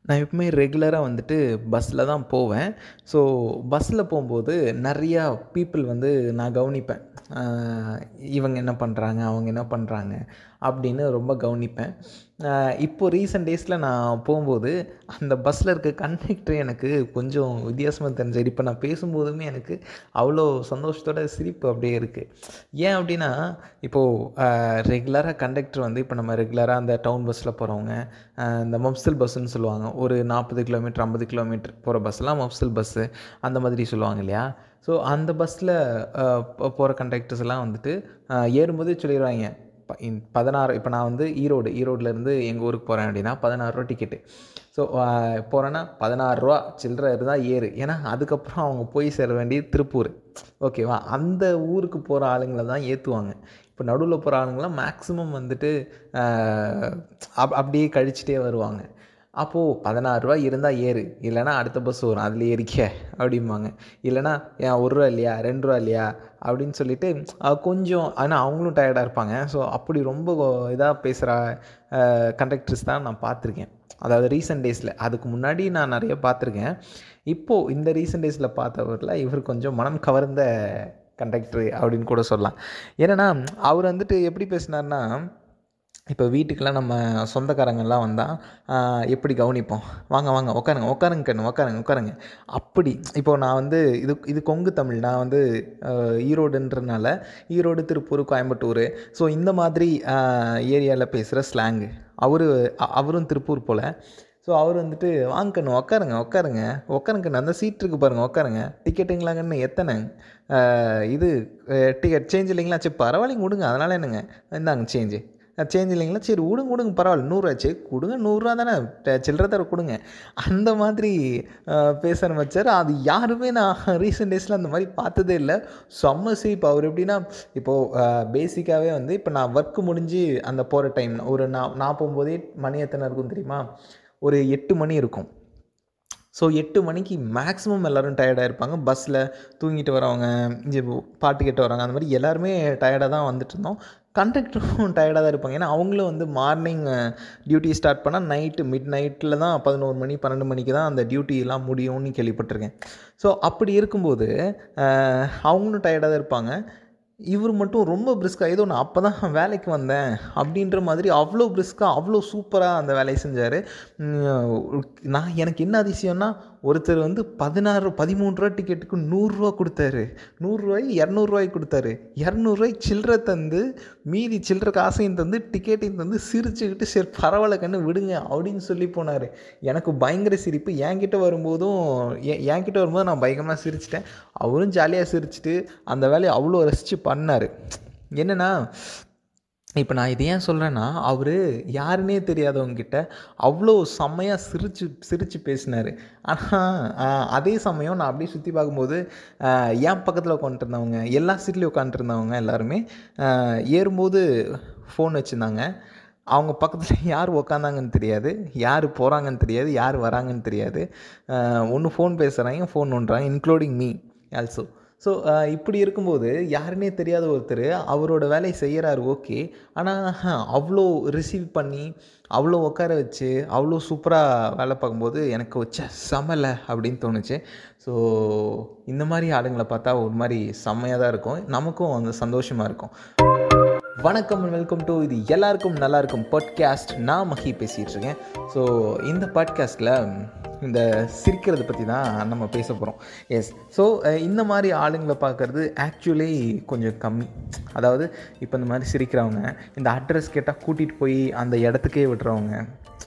நான் எப்பவுமே ரெகுலராக வந்துட்டு பஸ்ஸில் தான் போவேன் ஸோ பஸ்ஸில் போகும்போது நிறையா பீப்புள் வந்து நான் கவனிப்பேன் இவங்க என்ன பண்ணுறாங்க அவங்க என்ன பண்ணுறாங்க அப்படின்னு ரொம்ப கவனிப்பேன் இப்போ ரீசெண்ட் டேஸில் நான் போகும்போது அந்த பஸ்ஸில் இருக்க கண்டக்டர் எனக்கு கொஞ்சம் வித்தியாசமாக தெரிஞ்சார் இப்போ நான் பேசும்போதுமே எனக்கு அவ்வளோ சந்தோஷத்தோட சிரிப்பு அப்படியே இருக்குது ஏன் அப்படின்னா இப்போது ரெகுலராக கண்டக்டர் வந்து இப்போ நம்ம ரெகுலராக அந்த டவுன் பஸ்ஸில் போகிறவங்க இந்த மப்சல் பஸ்ஸுன்னு சொல்லுவாங்க ஒரு நாற்பது கிலோமீட்டர் ஐம்பது கிலோமீட்டர் போகிற பஸ்ஸெலாம் மப்சல் பஸ்ஸு அந்த மாதிரி சொல்லுவாங்க இல்லையா ஸோ அந்த பஸ்ஸில் போகிற கண்டக்டர்ஸ் எல்லாம் வந்துட்டு ஏறும்போதே சொல்லிடுவாங்க ப இன் பதினாறு இப்போ நான் வந்து ஈரோடு ஈரோட்லேருந்து எங்கள் ஊருக்கு போகிறேன் அப்படின்னா பதினாறுரூவா டிக்கெட்டு ஸோ போகிறேன்னா பதினாறுரூவா சில்லற இருந்தால் ஏறு ஏன்னா அதுக்கப்புறம் அவங்க போய் சேர வேண்டியது திருப்பூர் ஓகேவா அந்த ஊருக்கு போகிற ஆளுங்களை தான் ஏற்றுவாங்க இப்போ நடுவில் போகிற ஆளுங்களாம் மேக்ஸிமம் வந்துட்டு அப் அப்படியே கழிச்சிட்டே வருவாங்க அப்போது பதினாறுரூவா இருந்தால் ஏறு இல்லைனா அடுத்த பஸ் வரும் அதில் ஏறிக்க அப்படிம்பாங்க இல்லைனா ஏன் ஒரு ரூபா இல்லையா ரெண்டு ரூபா இல்லையா அப்படின்னு சொல்லிட்டு கொஞ்சம் ஆனால் அவங்களும் டயர்டாக இருப்பாங்க ஸோ அப்படி ரொம்ப இதாக பேசுகிற கண்டக்டர்ஸ் தான் நான் பார்த்துருக்கேன் அதாவது ரீசெண்ட் டேஸில் அதுக்கு முன்னாடி நான் நிறைய பார்த்துருக்கேன் இப்போது இந்த ரீசெண்ட் டேஸில் பார்த்தவரில் இவர் கொஞ்சம் மனம் கவர்ந்த கண்டக்டரு அப்படின்னு கூட சொல்லலாம் ஏன்னா அவர் வந்துட்டு எப்படி பேசினார்னா இப்போ வீட்டுக்கெலாம் நம்ம சொந்தக்காரங்கள்லாம் வந்தால் எப்படி கவனிப்போம் வாங்க வாங்க உட்காருங்க உட்காருங்க கண்ணு உட்காருங்க உட்காருங்க அப்படி இப்போது நான் வந்து இது இது கொங்கு தமிழ் நான் வந்து ஈரோடுன்றனால ஈரோடு திருப்பூர் கோயம்புத்தூர் ஸோ இந்த மாதிரி ஏரியாவில் பேசுகிற ஸ்லாங்கு அவர் அவரும் திருப்பூர் போல் ஸோ அவர் வந்துட்டு வாங்கக்கண்ணு உட்காருங்க உட்காருங்க உட்காருங்கண்ணு அந்த சீட் இருக்குது பாருங்கள் உட்காருங்க டிக்கெட்டுங்களாங்கன்னு எத்தனை இது டிக்கெட் சேஞ்ச் இல்லைங்களா சரி பரவாயில்லைங்க விடுங்க அதனால் என்னங்க இந்தாங்க சேஞ்சு சேஞ்ச் இல்லைங்களா சரி விடுங்க விடுங்க பரவாயில்ல நூறுரூவா கொடுங்க நூறுரூவா தானே சில்லற தர கொடுங்க அந்த மாதிரி பேச ஆரம்பிச்சார் அது யாருமே நான் ரீசெண்ட் டேஸில் அந்த மாதிரி பார்த்ததே இல்லை செம்ம சிரிப்பு அவர் எப்படின்னா இப்போது பேசிக்காகவே வந்து இப்போ நான் ஒர்க்கு முடிஞ்சு அந்த போகிற டைம் ஒரு நான் நான் போகும்போதே மணி எத்தனை இருக்கும் தெரியுமா ஒரு எட்டு மணி இருக்கும் ஸோ எட்டு மணிக்கு மேக்ஸிமம் எல்லோரும் டயர்டாக இருப்பாங்க பஸ்ஸில் தூங்கிட்டு வரவங்க இங்கே பாட்டு கேட்டு வராங்க அந்த மாதிரி எல்லாருமே டயர்டாக தான் வந்துட்டு இருந்தோம் கண்டக்டரும் டயர்டாக தான் இருப்பாங்க ஏன்னா அவங்களும் வந்து மார்னிங் டியூட்டி ஸ்டார்ட் பண்ணால் நைட்டு மிட் நைட்டில் தான் பதினோரு மணி பன்னெண்டு மணிக்கு தான் அந்த டியூட்டிலாம் முடியும்னு கேள்விப்பட்டிருக்கேன் ஸோ அப்படி இருக்கும்போது அவங்களும் டயர்டாக தான் இருப்பாங்க இவர் மட்டும் ரொம்ப பிரிஸ்காக ஏதோ நான் அப்போ தான் வேலைக்கு வந்தேன் அப்படின்ற மாதிரி அவ்வளோ பிரிஸ்காக அவ்வளோ சூப்பராக அந்த வேலையை செஞ்சார் நான் எனக்கு என்ன அதிசயம்னா ஒருத்தர் வந்து பதினாறு பதிமூணு ரூபா டிக்கெட்டுக்கு நூறுரூவா கொடுத்தாரு நூறுரூவாய் இரநூறுவாய்க்கு கொடுத்தாரு இரநூறுவாய்க்கு சில்லற தந்து மீதி சில்லற காசையும் தந்து டிக்கெட்டையும் தந்து சிரிச்சுக்கிட்டு சரி பரவாயில்ல கண்ணு விடுங்க அப்படின்னு சொல்லி போனார் எனக்கு பயங்கர சிரிப்பு என்கிட்ட வரும்போதும் என்கிட்ட வரும்போது நான் பயங்கரமாக சிரிச்சிட்டேன் அவரும் ஜாலியாக சிரிச்சிட்டு அந்த வேலையை அவ்வளோ ரசித்து பண்ணார் என்னென்னா இப்போ நான் இது ஏன் சொல்கிறேன்னா அவர் யாருன்னே தெரியாதவங்கக்கிட்ட அவ்வளோ செம்மையாக சிரித்து சிரித்து பேசினார் ஆனால் அதே சமயம் நான் அப்படியே சுற்றி பார்க்கும்போது என் பக்கத்தில் உட்காந்துருந்தவங்க எல்லா சீட்லேயும் உட்காந்துருந்தவங்க எல்லாருமே ஏறும்போது ஃபோன் வச்சுருந்தாங்க அவங்க பக்கத்தில் யார் உக்காந்தாங்கன்னு தெரியாது யார் போகிறாங்கன்னு தெரியாது யார் வராங்கன்னு தெரியாது ஒன்று ஃபோன் பேசுகிறாங்க ஃபோன் நோண்டுறாங்க இன்க்ளூடிங் மீ ஆல்சோ ஸோ இப்படி இருக்கும்போது யாருன்னே தெரியாத ஒருத்தர் அவரோட வேலையை செய்கிறாரு ஓகே ஆனால் அவ்வளோ ரிசீவ் பண்ணி அவ்வளோ உட்கார வச்சு அவ்வளோ சூப்பராக வேலை பார்க்கும்போது எனக்கு வச்ச செமலை அப்படின்னு தோணுச்சு ஸோ இந்த மாதிரி ஆளுங்களை பார்த்தா ஒரு மாதிரி செம்மையாக தான் இருக்கும் நமக்கும் அந்த சந்தோஷமாக இருக்கும் வணக்கம் வெல்கம் டு இது எல்லாருக்கும் நல்லா இருக்கும் பாட்காஸ்ட் நான் மஹி பேசிகிட்டு இருக்கேன் ஸோ இந்த பாட்காஸ்ட்டில் இந்த சிரிக்கிறத பற்றி தான் நம்ம பேச போகிறோம் எஸ் ஸோ இந்த மாதிரி ஆளுங்களை பார்க்குறது ஆக்சுவலி கொஞ்சம் கம்மி அதாவது இப்போ இந்த மாதிரி சிரிக்கிறவங்க இந்த அட்ரஸ் கேட்டால் கூட்டிகிட்டு போய் அந்த இடத்துக்கே விடுறவங்க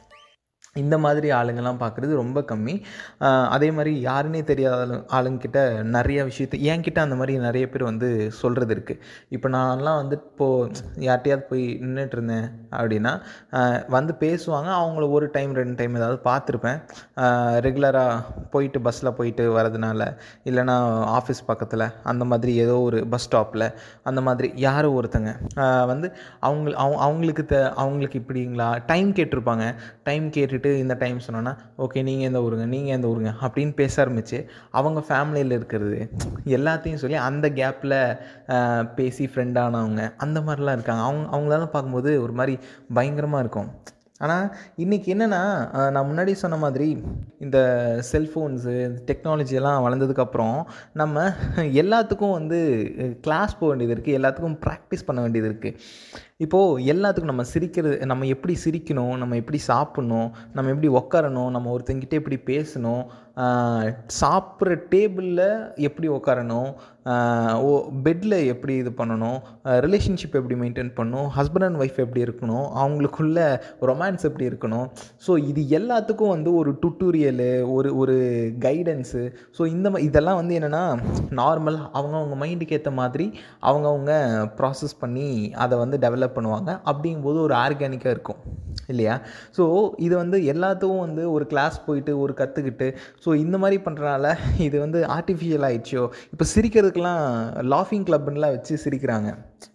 இந்த மாதிரி ஆளுங்கள்லாம் பார்க்குறது ரொம்ப கம்மி அதே மாதிரி யாருன்னே தெரியாத ஆளு ஆளுங்கிட்ட நிறைய விஷயத்த என்கிட்ட அந்த மாதிரி நிறைய பேர் வந்து சொல்கிறது இருக்குது இப்போ நான்லாம் வந்து இப்போது யார்கிட்டையாவது போய் நின்றுட்டு இருந்தேன் அப்படின்னா வந்து பேசுவாங்க அவங்கள ஒரு டைம் ரெண்டு டைம் ஏதாவது பார்த்துருப்பேன் ரெகுலராக போயிட்டு பஸ்ஸில் போயிட்டு வரதுனால இல்லைனா ஆஃபீஸ் பக்கத்தில் அந்த மாதிரி ஏதோ ஒரு பஸ் ஸ்டாப்பில் அந்த மாதிரி யாரோ ஒருத்தங்க வந்து அவங்க அவங்களுக்கு த அவங்களுக்கு இப்படிங்களா டைம் கேட்டிருப்பாங்க டைம் கேட்டுட்டு இந்த டைம் சொன்னோன்னா ஓகே நீங்கள் எந்த ஊருங்க நீங்கள் எந்த ஊருங்க அப்படின்னு பேச ஆரம்பித்து அவங்க ஃபேமிலியில் இருக்கிறது எல்லாத்தையும் சொல்லி அந்த கேப்பில் பேசி ஃப்ரெண்டானவங்க அந்த மாதிரிலாம் இருக்காங்க அவங்க அவங்களெல்லாம் பார்க்கும்போது ஒரு மாதிரி பயங்கரமாக இருக்கும் ஆனால் இன்றைக்கி என்னென்னா நான் முன்னாடி சொன்ன மாதிரி இந்த செல்ஃபோன்ஸு டெக்னாலஜியெல்லாம் வளர்ந்ததுக்கப்புறம் நம்ம எல்லாத்துக்கும் வந்து கிளாஸ் போக வேண்டியது இருக்குது எல்லாத்துக்கும் ப்ராக்டிஸ் பண்ண வேண்டியது இருக்குது இப்போது எல்லாத்துக்கும் நம்ம சிரிக்கிறது நம்ம எப்படி சிரிக்கணும் நம்ம எப்படி சாப்பிட்ணும் நம்ம எப்படி உட்காரணும் நம்ம ஒருத்தங்கிட்ட எப்படி பேசணும் சாப்பிட்ற டேபிளில் எப்படி உட்காரணும் ஓ பெட்டில் எப்படி இது பண்ணணும் ரிலேஷன்ஷிப் எப்படி மெயின்டைன் பண்ணணும் ஹஸ்பண்ட் அண்ட் ஒய்ஃப் எப்படி இருக்கணும் அவங்களுக்குள்ள ரொமான்ஸ் எப்படி இருக்கணும் ஸோ இது எல்லாத்துக்கும் வந்து ஒரு டுட்டோரியலு ஒரு ஒரு கைடன்ஸு ஸோ இந்த மா இதெல்லாம் வந்து என்னென்னா நார்மல் அவங்கவுங்க மைண்டுக்கு ஏற்ற மாதிரி அவங்கவுங்க ப்ராசஸ் பண்ணி அதை வந்து டெவலப் பண்ணுவாங்க அப்படிங்கும்போது ஒரு ஆர்கானிக்காக இருக்கும் இல்லையா ஸோ இது வந்து எல்லாத்துக்கும் வந்து ஒரு கிளாஸ் போயிட்டு ஒரு கற்றுக்கிட்டு ஸோ இந்த மாதிரி பண்ணுறனால இது வந்து ஆர்டிஃபிஷியல் ஆயிடுச்சோ இப்போ சிரிக்கிறதுக்கெலாம் லாஃபிங் கிளப்லாம் வச்சு சிரிக்கிறாங்க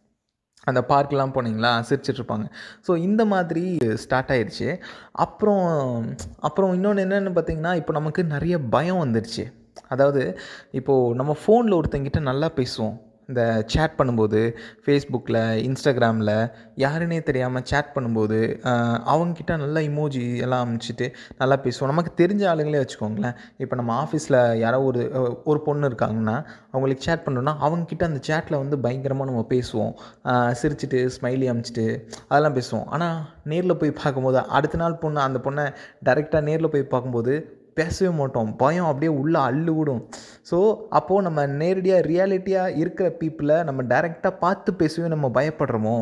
அந்த பார்க்கெலாம் போனீங்களா சிரிச்சிட்ருப்பாங்க ஸோ இந்த மாதிரி ஸ்டார்ட் ஆயிடுச்சு அப்புறம் அப்புறம் இன்னொன்று என்னென்னு பார்த்தீங்கன்னா இப்போ நமக்கு நிறைய பயம் வந்துடுச்சு அதாவது இப்போது நம்ம ஃபோனில் ஒருத்தங்கிட்ட நல்லா பேசுவோம் இந்த சேட் பண்ணும்போது ஃபேஸ்புக்கில் இன்ஸ்டாகிராமில் யாருன்னே தெரியாமல் சேட் பண்ணும்போது அவங்கக்கிட்ட நல்லா இமோஜி எல்லாம் அனுப்பிச்சிட்டு நல்லா பேசுவோம் நமக்கு தெரிஞ்ச ஆளுங்களே வச்சுக்கோங்களேன் இப்போ நம்ம ஆஃபீஸில் யாரோ ஒரு ஒரு பொண்ணு இருக்காங்கன்னா அவங்களுக்கு சேட் பண்ணுறோன்னா அவங்கக்கிட்ட அந்த சேட்டில் வந்து பயங்கரமாக நம்ம பேசுவோம் சிரிச்சிட்டு ஸ்மைலி அமிச்சிட்டு அதெல்லாம் பேசுவோம் ஆனால் நேரில் போய் பார்க்கும்போது அடுத்த நாள் பொண்ணு அந்த பொண்ணை டைரெக்டாக நேரில் போய் பார்க்கும்போது பேசவே மாட்டோம் பயம் அப்படியே உள்ளே அள்ளு விடும் ஸோ அப்போது நம்ம நேரடியாக ரியாலிட்டியாக இருக்கிற பீப்புளை நம்ம டைரெக்டாக பார்த்து பேசவே நம்ம பயப்படுறோமோ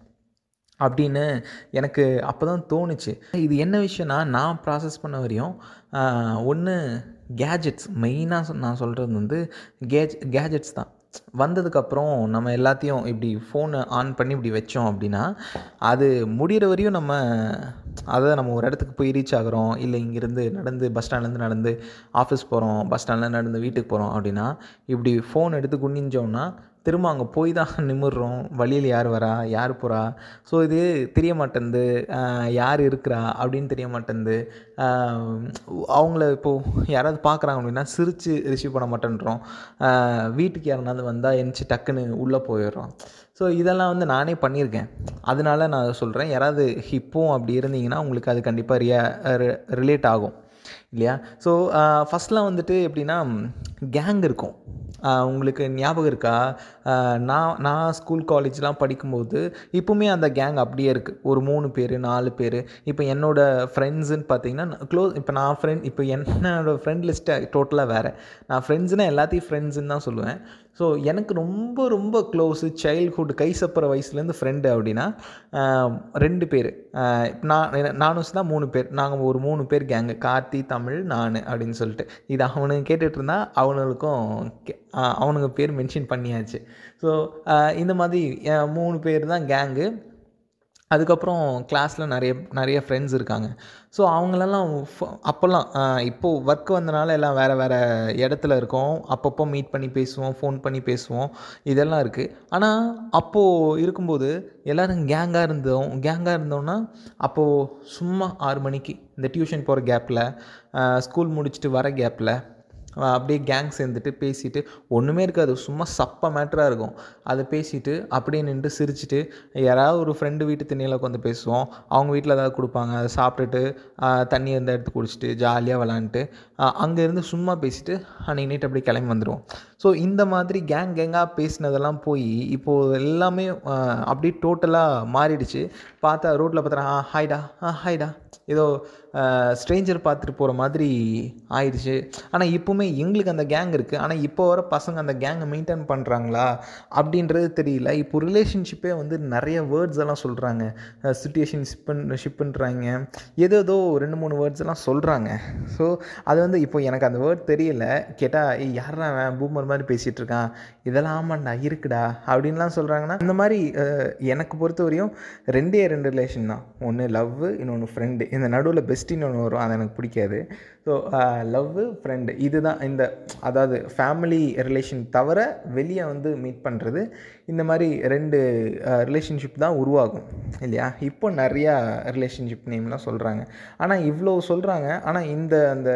அப்படின்னு எனக்கு அப்போ தான் தோணுச்சு இது என்ன விஷயம்னா நான் ப்ராசஸ் பண்ண வரையும் ஒன்று கேஜெட்ஸ் மெயினாக நான் சொல்கிறது வந்து கேஜ் கேஜெட்ஸ் தான் வந்ததுக்கப்புறம் நம்ம எல்லாத்தையும் இப்படி ஃபோனை ஆன் பண்ணி இப்படி வச்சோம் அப்படின்னா அது முடிகிற வரையும் நம்ம அதை நம்ம ஒரு இடத்துக்கு போய் ரீச் ஆகிறோம் இல்லை இங்கேருந்து நடந்து பஸ் ஸ்டாண்ட்லேருந்து நடந்து ஆஃபீஸ் போகிறோம் பஸ் ஸ்டாண்ட்லேருந்து நடந்து வீட்டுக்கு போகிறோம் அப்படின்னா இப்படி ஃபோன் எடுத்து குனிஞ்சோம்னா திரும்ப அங்கே போய் தான் நிமிடுறோம் வழியில் யார் வரா யார் போகிறா ஸோ இது தெரிய மாட்டேன்து யார் இருக்கிறா அப்படின்னு தெரிய மாட்டேன்து அவங்கள இப்போது யாராவது பார்க்குறாங்க அப்படின்னா சிரித்து ரிசீவ் பண்ண மாட்டேன்றோம் வீட்டுக்கு யாருனாவது வந்தால் எந்திச்சு டக்குன்னு உள்ளே போயிடுறோம் ஸோ இதெல்லாம் வந்து நானே பண்ணியிருக்கேன் அதனால நான் சொல்கிறேன் யாராவது இப்போவும் அப்படி இருந்தீங்கன்னா உங்களுக்கு அது கண்டிப்பாக ரியா ரிலேட் ஆகும் இல்லையா ஸோ ஃபஸ்ட்லாம் வந்துட்டு எப்படின்னா கேங் இருக்கும் உங்களுக்கு ஞாபகம் இருக்கா நான் நான் ஸ்கூல் காலேஜ்லாம் படிக்கும்போது இப்போவுமே அந்த கேங் அப்படியே இருக்குது ஒரு மூணு பேர் நாலு பேர் இப்போ என்னோடய ஃப்ரெண்ட்ஸுன்னு பார்த்தீங்கன்னா க்ளோஸ் இப்போ நான் ஃப்ரெண்ட் இப்போ என்னோடய ஃப்ரெண்ட் லிஸ்ட்டை டோட்டலாக வேறு நான் ஃப்ரெண்ட்ஸுனால் எல்லாத்தையும் ஃப்ரெண்ட்ஸுன்னு தான் சொல்லுவேன் ஸோ எனக்கு ரொம்ப ரொம்ப க்ளோஸு சைல்ட்ஹுட் கை சப்புற வயசுலேருந்து ஃப்ரெண்டு அப்படின்னா ரெண்டு பேர் நான் நானும் தான் மூணு பேர் நாங்கள் ஒரு மூணு பேர் கேங்கு கார்த்தி தமிழ் நான் அப்படின்னு சொல்லிட்டு இது அவனுங்க கேட்டுட்டு இருந்தால் அவனுங்களுக்கும் அவனுங்க பேர் மென்ஷன் பண்ணியாச்சு ஸோ இந்த மாதிரி மூணு பேர் தான் கேங்கு அதுக்கப்புறம் கிளாஸில் நிறைய நிறைய ஃப்ரெண்ட்ஸ் இருக்காங்க ஸோ அவங்களெல்லாம் அப்போல்லாம் இப்போது ஒர்க் வந்தனால எல்லாம் வேறு வேறு இடத்துல இருக்கோம் அப்பப்போ மீட் பண்ணி பேசுவோம் ஃபோன் பண்ணி பேசுவோம் இதெல்லாம் இருக்குது ஆனால் அப்போது இருக்கும்போது எல்லோரும் கேங்காக இருந்தோம் கேங்காக இருந்தோம்னா அப்போது சும்மா ஆறு மணிக்கு இந்த டியூஷன் போகிற கேப்பில் ஸ்கூல் முடிச்சுட்டு வர கேப்பில் அப்படியே கேங் சேர்ந்துட்டு பேசிட்டு ஒன்றுமே இருக்காது சும்மா சப்ப மேட்டராக இருக்கும் அதை பேசிட்டு அப்படியே நின்று சிரிச்சிட்டு யாராவது ஒரு ஃப்ரெண்டு வீட்டு திண்ணையில் உட்காந்து பேசுவோம் அவங்க வீட்டில் ஏதாவது கொடுப்பாங்க அதை சாப்பிட்டுட்டு தண்ணி இருந்தால் எடுத்து குடிச்சிட்டு ஜாலியாக விளாண்டுட்டு அங்கேருந்து சும்மா பேசிட்டு அன்றைக்கி நைட் அப்படியே கிளம்பி வந்துடுவோம் ஸோ இந்த மாதிரி கேங் கேங்காக பேசினதெல்லாம் போய் இப்போது எல்லாமே அப்படியே டோட்டலாக மாறிடுச்சு பார்த்தா ரோட்டில் பார்த்தா ஆ ஹாய்டா ஆ ஹாய்டா ஏதோ ஸ்ட்ரேஞ்சர் பார்த்துட்டு போகிற மாதிரி ஆயிடுச்சு ஆனால் இப்போவுமே எங்களுக்கு அந்த கேங் இருக்குது ஆனால் இப்போ வர பசங்க அந்த கேங்கை மெயின்டைன் பண்ணுறாங்களா அப்படின்றது தெரியல இப்போ ரிலேஷன்ஷிப்பே வந்து நிறைய வேர்ட்ஸ் எல்லாம் சொல்கிறாங்க சுச்சுவேஷன் ஷிப்புன் ஷிப்புன்றாங்க ஏதோ ஏதோ ரெண்டு மூணு வேர்ட்ஸ் எல்லாம் சொல்கிறாங்க ஸோ அது வந்து இப்போ எனக்கு அந்த வேர்ட் தெரியல கேட்டால் ஏய் யாரா அவன் பூமர் மாதிரி பேசிகிட்டு இருக்கான் இதெல்லாம் ஆமாண்டா இருக்குடா அப்படின்லாம் சொல்கிறாங்கன்னா இந்த மாதிரி எனக்கு பொறுத்த வரையும் ரெண்டே ரெண்டு ரிலேஷன் தான் ஒன்று லவ் இன்னொன்று ஃப்ரெண்டு இந்த நடுவில் பெஸ்ட்டின்னு ஒன்று வரும் அது எனக்கு பிடிக்காது ஸோ லவ்வு ஃப்ரெண்டு இதுதான் இந்த அதாவது ஃபேமிலி ரிலேஷன் தவிர வெளியே வந்து மீட் பண்ணுறது இந்த மாதிரி ரெண்டு ரிலேஷன்ஷிப் தான் உருவாகும் இல்லையா இப்போ நிறையா ரிலேஷன்ஷிப் நேம்லாம் சொல்கிறாங்க ஆனால் இவ்வளோ சொல்கிறாங்க ஆனால் இந்த அந்த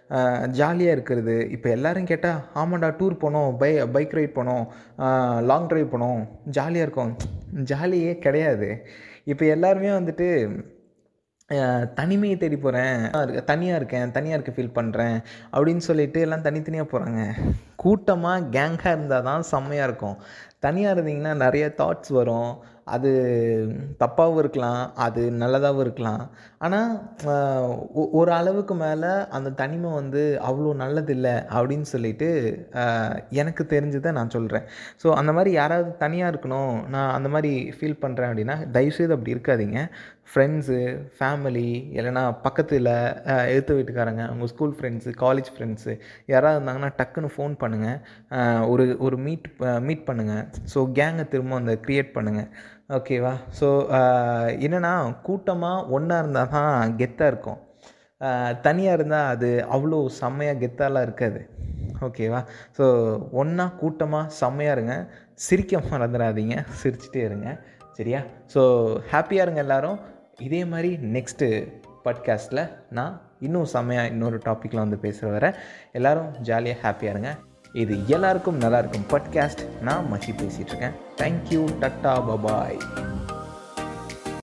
ஜாலியாக இருக்கிறது இப்போ எல்லோரும் கேட்டால் ஆமாண்டா டூர் போனோம் பை பைக் ரைட் போனோம் லாங் ட்ரைவ் போனோம் ஜாலியாக இருக்கும் ஜாலியே கிடையாது இப்போ எல்லாருமே வந்துட்டு அஹ், தனிமையை தேடி போகிறேன் தனியாக இருக்கேன் தனியாக இருக்க ஃபீல் பண்ணுறேன் அப்படின்னு சொல்லிட்டு எல்லாம் தனித்தனியாக போகிறாங்க கூட்டமாக கேங்காக இருந்தால் தான் செம்மையாக இருக்கும் தனியாக இருந்தீங்கன்னா நிறைய தாட்ஸ் வரும் அது தப்பாகவும் இருக்கலாம் அது நல்லதாகவும் இருக்கலாம் ஆனால் ஒரு அளவுக்கு மேலே அந்த தனிமை வந்து அவ்வளோ நல்லதில்லை அப்படின்னு சொல்லிட்டு ஆஹ், எனக்கு தெரிஞ்சதை நான் சொல்கிறேன் ஸோ அந்த மாதிரி யாராவது தனியாக இருக்கணும் நான் அந்த மாதிரி ஃபீல் பண்ணுறேன் அப்படின்னா தயவுசெய்து அப்படி இருக்காதீங்க ஃப்ரெண்ட்ஸு ஃபேமிலி இல்லைனா பக்கத்தில் எழுத்து வீட்டுக்காரங்க உங்கள் ஸ்கூல் ஃப்ரெண்ட்ஸு காலேஜ் ஃப்ரெண்ட்ஸு யாராவது இருந்தாங்கன்னா டக்குன்னு ஃபோன் பண்ணுங்கள் ஒரு ஒரு மீட் மீட் பண்ணுங்கள் ஸோ கேங்கை திரும்ப அந்த க்ரியேட் பண்ணுங்கள் ஓகேவா ஸோ என்னென்னா கூட்டமாக ஒன்றா இருந்தால் தான் கெத்தாக இருக்கும் தனியாக இருந்தால் அது அவ்வளோ செம்மையாக கெத்தாலாம் இருக்காது ஓகேவா ஸோ ஒன்றா கூட்டமாக செம்மையாக இருங்க சிரிக்க மறந்துடாதீங்க சிரிச்சிட்டே இருங்க சரியா ஸோ ஹாப்பியாக இருங்க எல்லாரும் இதே மாதிரி நெக்ஸ்ட்டு பாட்காஸ்ட்டில் நான் இன்னும் செம்மையாக இன்னொரு டாப்பிக்கில் வந்து பேசுகிற வர எல்லாரும் ஜாலியாக ஹாப்பியாக இருங்க இது எல்லாருக்கும் நல்லா இருக்கும் பாட்காஸ்ட் நான் மஷி பேசிகிட்ருக்கேன் தேங்க்யூ டட்டா பபாய்